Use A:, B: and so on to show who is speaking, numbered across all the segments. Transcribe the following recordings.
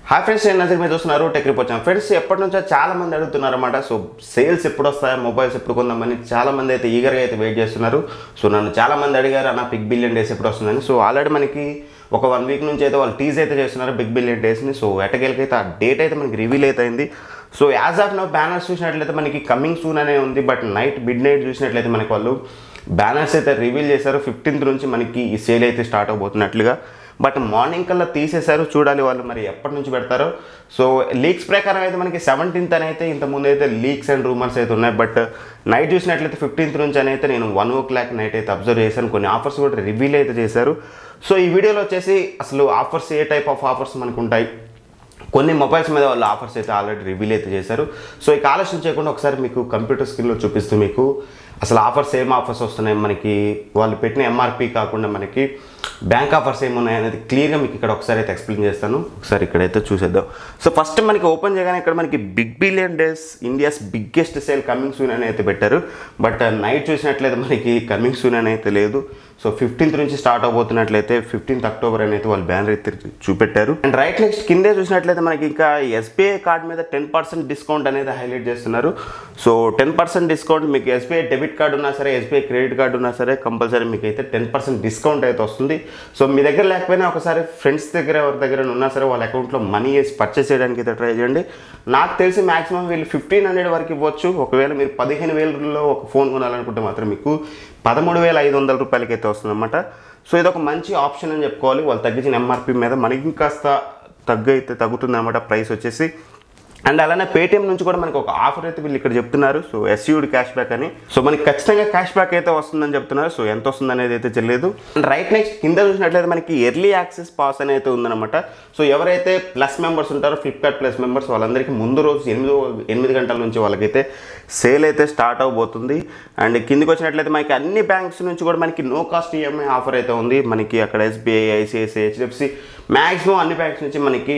A: hi friends నేను నజర్ మీరు చూస్తున్నారు టెక్ రిప్ వచ్చాను ఫ్రెండ్స్ ఎప్పటి నుంచో చాలా మంది అడుగుతున్నారు అనమాట సో సేల్స్ ఎప్పుడు వస్తాయి మొబైల్స్ ఎప్పుడు కొందామని చాలా మంది అయితే ఈగర్గా అయితే వెయిట్ చేస్తున్నారు సో నన్ను చాలా మంది అడిగారు అన్న బిగ్ బిలియన్ డేస్ ఎప్పుడు వస్తుందని సో ఆల్రెడీ మనకి ఒక వన్ వీక్ నుంచి అయితే వాళ్ళు టీజ్ అయితే చేస్తున్నారు బిగ్ బిలియన్ డేస్ని సో ఎటగేలకైతే ఆ డేట్ అయితే మనకి రివీల్ అయితే అయింది so as of now banners చూసినట్లయితే మనకి కమింగ్ సూన్ అనే ఉంది బట్ నైట్ మిడ్ నైట్ చూసినట్లయితే మనకి వాళ్ళు బ్యానర్స్ అయితే రివీల్ చేశారు ఫిఫ్టీన్త్ నుంచి మనకి ఈ సేల్ అయితే స్టార్ట్ అవబోతున్నట్లుగా బట్ మార్నింగ్ కల్లా తీసేశారు చూడాలి వాళ్ళు మరి ఎప్పటి నుంచి పెడతారో సో లీక్స్ ప్రకారం అయితే మనకి సెవెంటీన్త్ అని అయితే ఇంతకుముందు అయితే లీక్స్ అండ్ రూమర్స్ అయితే ఉన్నాయి బట్ నైట్ చూసినట్లయితే ఫిఫ్టీన్త్ నుంచి అని అయితే నేను వన్ ఓ క్లాక్ నైట్ అయితే అబ్జర్వ్ చేశాను కొన్ని ఆఫర్స్ కూడా రివీల్ అయితే చేశారు సో ఈ వీడియోలో వచ్చేసి అసలు offers a type of offers మనకు ఉంటాయి కొన్ని మొబైల్స్ మీద వాళ్ళు ఆఫర్స్ అయితే ఆల్రెడీ రివీల్ అయితే చేశారు సో ఈ ఆలస్యం చేయకుండా ఒకసారి మీకు కంప్యూటర్ స్క్రీన్లో చూపిస్తూ మీకు అసలు ఆఫర్స్ ఏం ఆఫర్స్ వస్తున్నాయి మనకి వాళ్ళు పెట్టిన ఎంఆర్పి కాకుండా మనకి బ్యాంక్ ఆఫర్స్ ఏమున్నాయి అనేది క్లియర్గా మీకు ఇక్కడ ఒకసారి అయితే ఎక్స్ప్లెయిన్ చేస్తాను ఒకసారి ఇక్కడైతే చూసేద్దాం సో ఫస్ట్ మనకి ఓపెన్ చేయగానే ఇక్కడ మనకి big billion days India's biggest sale coming soon అని అయితే పెట్టారు బట్ నైట్ చూసినట్లయితే మనకి కమింగ్ సూన్ అని అయితే లేదు సో ఫిఫ్టీన్త్ నుంచి స్టార్ట్ అవబోతున్నట్లయితే ఫిఫ్టీన్త్ అక్టోబర్ అని అయితే వాళ్ళు బ్యానర్ అయితే చూపెట్టారు అండ్ రైట్ నెక్స్ట్ కిందే చూసినట్లయితే మనకి ఇంకా ఎస్బీఐ కార్డ్ మీద టెన్ పర్సెంట్ డిస్కౌంట్ అనేది హైలైట్ చేస్తున్నారు సో టెన్ పర్సెంట్ డిస్కౌంట్ మీకు ఎస్బీఐ డెబిట్ కార్డు ఉన్నా సరే ఎస్బీఐ క్రెడిట్ కార్డు ఉన్నా సరే కంపల్సరీ మీకు అయితే టెన్ పర్సెంట్ డిస్కౌంట్ అయితే వస్తుంది సో మీ దగ్గర లేకపోయినా ఒకసారి ఫ్రెండ్స్ దగ్గర ఎవరి దగ్గర ఉన్నా సరే వాళ్ళ అకౌంట్లో మనీ వేసి పర్చేస్ చేయడానికి అయితే ట్రై చేయండి నాకు తెలిసి మాక్సిమం వీళ్ళు ఫిఫ్టీన్ హండ్రెడ్ వరకు ఇవ్వచ్చు ఒకవేళ మీరు పదిహేను వేలలో ఒక ఫోన్ కొనాలనుకుంటే మాత్రం మీకు పదమూడు వేల ఐదు వందల రూపాయలకి అయితే వస్తుందన్నమాట సో ఇది ఒక మంచి ఆప్షన్ అని చెప్పుకోవాలి వాళ్ళు తగ్గించిన ఎంఆర్పి మీద మనకి ఇంకాస్త తగ్గు అయితే తగ్గుతుంది అనమాట ప్రైస్ వచ్చేసి అండ్ అలానే పేటిఎం నుంచి కూడా మనకి ఒక ఆఫర్ అయితే వీళ్ళు ఇక్కడ చెప్తున్నారు సో ఎస్యూడ్ క్యాష్ బ్యాక్ అని సో మనకి ఖచ్చితంగా క్యాష్ బ్యాక్ అయితే వస్తుందని చెప్తున్నారు సో ఎంత వస్తుంది అనేది అయితే తెలియదు అండ్ రైట్ నెక్స్ట్ కింద చూసినట్లయితే మనకి ఎర్లీ యాక్సెస్ పాస్ అని అయితే ఉందన్నమాట సో ఎవరైతే ప్లస్ మెంబర్స్ ఉంటారో ఫ్లిప్కార్ట్ ప్లస్ మెంబర్స్ వాళ్ళందరికీ ముందు రోజు ఎనిమిది ఎనిమిది గంటల నుంచి వాళ్ళకైతే సేల్ అయితే స్టార్ట్ అవబోతుంది అండ్ కిందికి వచ్చినట్లయితే మనకి అన్ని బ్యాంక్స్ నుంచి కూడా మనకి నో కాస్ట్ ఈఎంఐ ఆఫర్ అయితే ఉంది మనకి అక్కడ ఎస్బీఐ ఐసిఐసిఐ హెచ్డిఎఫ్సి మ్యాక్సిమం అన్ని బ్యాంక్స్ నుంచి మనకి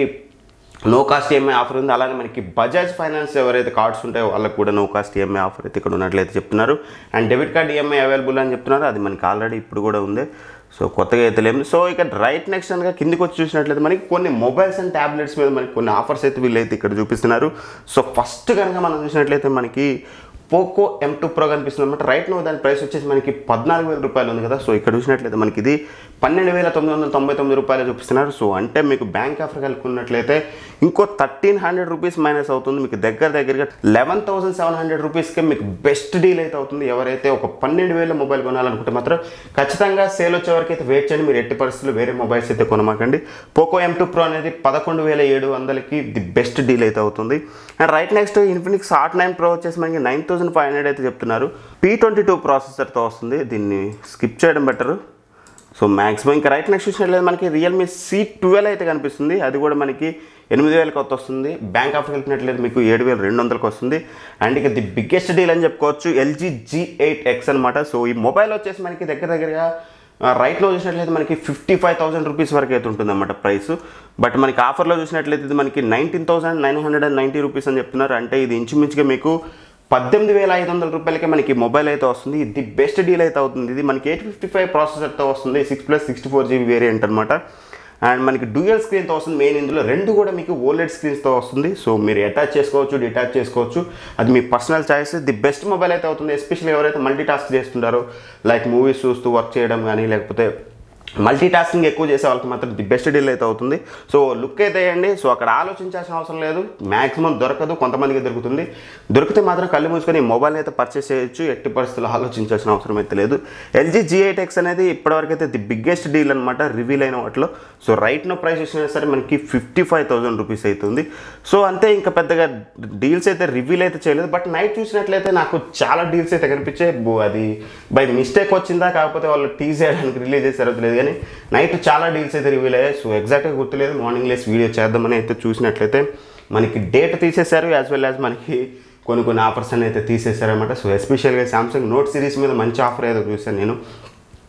A: నో కాస్ట్ ఈఎంఐ ఆఫర్ ఉంది అలానే మనకి బజాజ్ ఫైనాన్స్ ఎవరైతే కార్డ్స్ ఉంటాయో వాళ్ళకి కూడా నో కాస్ట్ ఈఎంఐ ఆఫర్ అయితే ఇక్కడ ఉన్నట్లయితే చెప్తున్నారు and debit card EMI available అని చెప్తున్నారు అది మనకి ఆల్రెడీ ఇప్పుడు కూడా ఉంది సో కొత్తగా అయితే లేదు సో ఇక రైట్ నెక్స్ట్ అనగా కిందికి వచ్చి చూసినట్లయితే మనకి కొన్ని మొబైల్స్ అండ్ ట్యాబ్లెట్స్ మీద మనకి కొన్ని ఆఫర్స్ అయితే వీళ్ళైతే ఇక్కడ చూపిస్తున్నారు సో ఫస్ట్ కనుక మనం చూసినట్లయితే మనకి పోకో ఎం టూ ప్రో కనిపిస్తుంది అనమాట రైట్ నో దాని ప్రైస్ వచ్చేసి మనకి పద్నాలుగు వేల రూపాయలు ఉంది కదా సో ఇక్కడ చూసినట్లయితే మనకి ఇది పన్నెండు వేల తొమ్మిది వందల తొంభై తొమ్మిది రూపాయలు చూపిస్తున్నారు సో అంటే మీకు బ్యాంక్ ఆఫర్ కలుపుకున్నట్లయితే ఇంకో థర్టీన్ హండ్రెడ్ రూపీస్ మైనస్ అవుతుంది మీకు దగ్గర దగ్గరగా లెవెన్ థౌసండ్ సెవెన్ హండ్రెడ్ రూపీస్కే మీకు బెస్ట్ డీల్ అయితే అవుతుంది ఎవరైతే ఒక పన్నెండు వేల మొబైల్ కొనాలనుకుంటే మాత్రం ఖచ్చితంగా సేల్ వచ్చే వరకు అయితే వెయిట్ చేయండి మీరు ఎట్టి పరిస్థితుల్లో వేరే మొబైల్స్ అయితే కొనమాకండి పోకో ఎం టూ ప్రో అనేది పదకొండు వేల ఏడు వందలకి ది బెస్ట్ డీల్ అయితే అవుతుంది and right next Infinix hot nine pro వచ్చేసి మనకి నైన్ థౌసండ్ ఫైవ్ హండ్రెడ్ అయితే చెప్తున్నారు పీ ట్వంటీ టూ ప్రాసెసర్తో వస్తుంది దీన్ని స్కిప్ చేయడం బెటర్ సో మ్యాక్సిమం ఇంకా రైట్ నెక్స్ట్ చూసినట్లయితే మనకి రియల్మీ సి ట్వెల్వ్ అయితే కనిపిస్తుంది అది కూడా మనకి ఎనిమిది వేలకు కొత్త వస్తుంది బ్యాంక్ ఆఫర్ వెళ్ళినట్లయితే మీకు ఏడు వేల రెండు వందలకు వస్తుంది అండ్ ఇక ది బిగ్గెస్ట్ డీల్ అని చెప్పుకోవచ్చు ఎల్జీ జీ ఎయిట్ ఎక్స్ అనమాట సో ఈ మొబైల్ వచ్చేసి మనకి దగ్గర దగ్గరగా రైట్లో చూసినట్లయితే మనకి ఫిఫ్టీ ఫైవ్ థౌసండ్ రూపీస్ వరకు అయితే ఉంటుంది అన్నమాట ప్రైస్ బట్ మనకి ఆఫర్లో చూసినట్లయితే ఇది మనకి nineteen thousand nine hundred and ninety rupees అని చెప్తున్నారు అంటే ఇది ఇంచుమించుగా మీకు పద్దెనిమిది వేల ఐదు వందల రూపాయలకే మనకి మొబైల్ అయితే వస్తుంది ఇది బెస్ట్ డీల్ అయితే అవుతుంది ఇది మనకి ఎయిట్ ఫిఫ్టీ ఫైవ్ ప్రాసెసర్తో వస్తుంది six plus sixty four GB variant అనమాట అండ్ మనకి డ్యూయల్ స్క్రీన్తో వస్తుంది మెయిన్ ఇందులో రెండు కూడా మీకు ఓలెడ్ స్క్రీన్స్తో వస్తుంది సో మీరు అటాచ్ చేసుకోవచ్చు డిటాచ్ చేసుకోవచ్చు అది మీ personal choice the best mobile అయితే అవుతుంది ఎస్పెషల్లీ ఎవరైతే మల్టీ టాస్క్ చేస్తుంటారో లైక్ మూవీస్ చూస్తూ వర్క్ చేయడం కానీ లేకపోతే మల్టీ టాస్కింగ్ ఎక్కువ చేసే వాళ్ళకి మాత్రం ది బెస్ట్ డీల్ అయితే అవుతుంది సో లుక్ అయితే వేయండి సో అక్కడ ఆలోచించాల్సిన అవసరం లేదు మ్యాక్సిమం దొరకదు కొంతమందికి దొరుకుతుంది దొరికితే మాత్రం కళ్ళు మూసుకొని మొబైల్ అయితే పర్చేస్ చేయొచ్చు ఎట్టి పరిస్థితుల్లో ఆలోచించాల్సిన అవసరం అయితే లేదు ఎల్జీ జీ ఎయిట్ ఎక్స్ అనేది ఇప్పటివరకు అయితే ది బిగ్గెస్ట్ డీల్ అనమాట రివీల్ అయిన వాటిలో సో రైట్ నో ప్రైస్ వచ్చినా సరే మనకి ఫిఫ్టీ ఫైవ్ థౌసండ్ రూపీస్ అవుతుంది సో అంతే ఇంకా పెద్దగా డీల్స్ అయితే రివీల్ అయితే చేయలేదు బట్ నైట్ చూసినట్లయితే నాకు చాలా డీల్స్ అయితే కనిపించాయి బో అది బై మిస్టేక్ వచ్చిందా కాకపోతే వాళ్ళు టీజ్ చేయడానికి రిలీజ్ చేశారో తెలియదు కానీ నైట్ చాలా డీల్స్ అయితే రివీల్ అయ్యాయి సో ఎగ్జాక్ట్గా గుర్తులేదు మార్నింగ్ లేసి వీడియో చేద్దామని అయితే చూసినట్లయితే మనకి డేట్ తీసేశారు యాజ్ వెల్ యాజ్ మనకి కొన్ని కొన్ని ఆఫర్స్ అని అయితే తీసేశారనమాట సో ఎస్పెషల్గా సామ్సంగ్ నోట్ సిరీస్ మీద మంచి ఆఫర్ ఏదో చూశాను నేను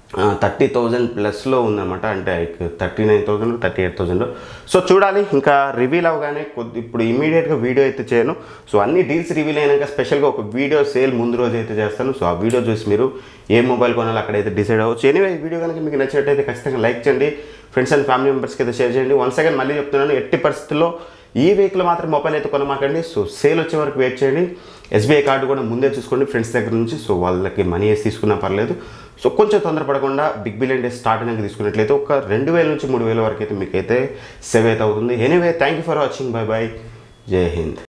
A: థర్టీ థౌజండ్ ప్లస్లో ఉందన్నమాట అంటే thirty nine thousand thirty eight thousand so చూడాలి ఇంకా రివీల్ అవగానే కొద్ది ఇప్పుడు ఇమీడియట్గా వీడియో అయితే చేయను సో అన్ని డీల్స్ రివీల్ అయినాక స్పెషల్గా ఒక వీడియో సేల్ ముందు రోజు అయితే చేస్తాను సో ఆ వీడియో చూసి మీరు ఏ మొబైల్ కొనాలో అక్కడైతే డిసైడ్ అవ్వచ్చు ఎనీవే ఈ వీడియో కనుక మీకు నచ్చినట్టయితే ఖచ్చితంగా లైక్ చేయండి ఫ్రెండ్స్ అండ్ ఫ్యామిలీ మెంబర్స్కి అయితే షేర్ చేయండి వన్ సెకండ్ మళ్ళీ చెప్తున్నాను ఎట్టి పరిస్థితుల్లో ఈ వీక్లో మాత్రం మొబైల్ అయితే కొనమాకండి సో సేల్ వచ్చే వరకు వెయిట్ చేయండి ఎస్బీఐ కార్డు కూడా ముందే చూసుకోండి ఫ్రెండ్స్ దగ్గర నుంచి సో వాళ్ళకి మనీ వేసి తీసుకున్నా పర్లేదు సో కొంచెం తొందరపడకుండా బిగ్ బిలియన్ డే స్టార్ట్ అయినాక తీసుకున్నట్లయితే ఒక రెండు వేల నుంచి మూడు వేల వరకు అయితే మీకైతే సేవ్ అయితే అవుతుంది anyway thank you for watching bye bye జై హింద్